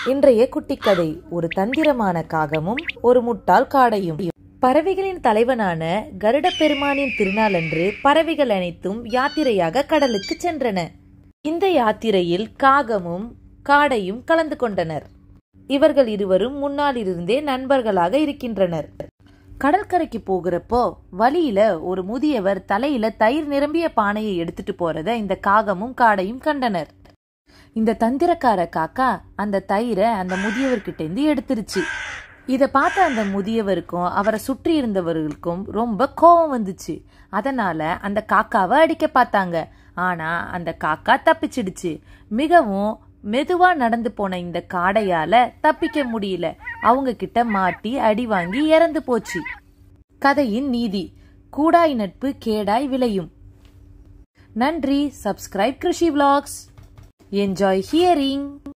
இன்றைய குட்டிக்கதை ஒரு தந்திரமான காகமும் ஒரு முட்டாள் காடையும் பறவைகளின் தலைவனான கருட பெருமானின் திருநாளன்று பறவைகள் அனைத்தும் யாத்திரையாக கடலுக்கு சென்றன இந்த யாத்திரையில் காகமும் காடையும் கலந்து கொண்டனர் இவர்கள் இருவரும் முன்னாலிருந்தே நண்பர்களாக இருக்கின்றனர் கடற்கரைக்கு போகிறப்போ வழியில ஒரு முதியவர் தலையில தயிர் நிரம்பிய பானையை எடுத்துட்டு போறத இந்த காகமும் காடையும் கண்டனர் இந்த தந்திரக்கார காக்கா அந்த தயிரை அந்த முதியவர்கிட்ட இருந்து எடுத்துருச்சு இத பார்த்த அந்த முதியவருக்கும் அவரை சுற்றி இருந்தவர்களுக்கும் ரொம்ப கோபம் வந்துச்சு அதனால அந்த காக்காவை அடிக்க பார்த்தாங்க ஆனா அந்த காக்கா தப்பிச்சிடுச்சு மிகவும் மெதுவா நடந்து போன இந்த காடையால தப்பிக்க முடியல அவங்க கிட்ட மாட்டி அடி வாங்கி இறந்து போச்சு கதையின் நீதி கூடாய் நட்பு கேடாய் விளையும் நன்றி subscribe Krishi vlogs enjoy hearing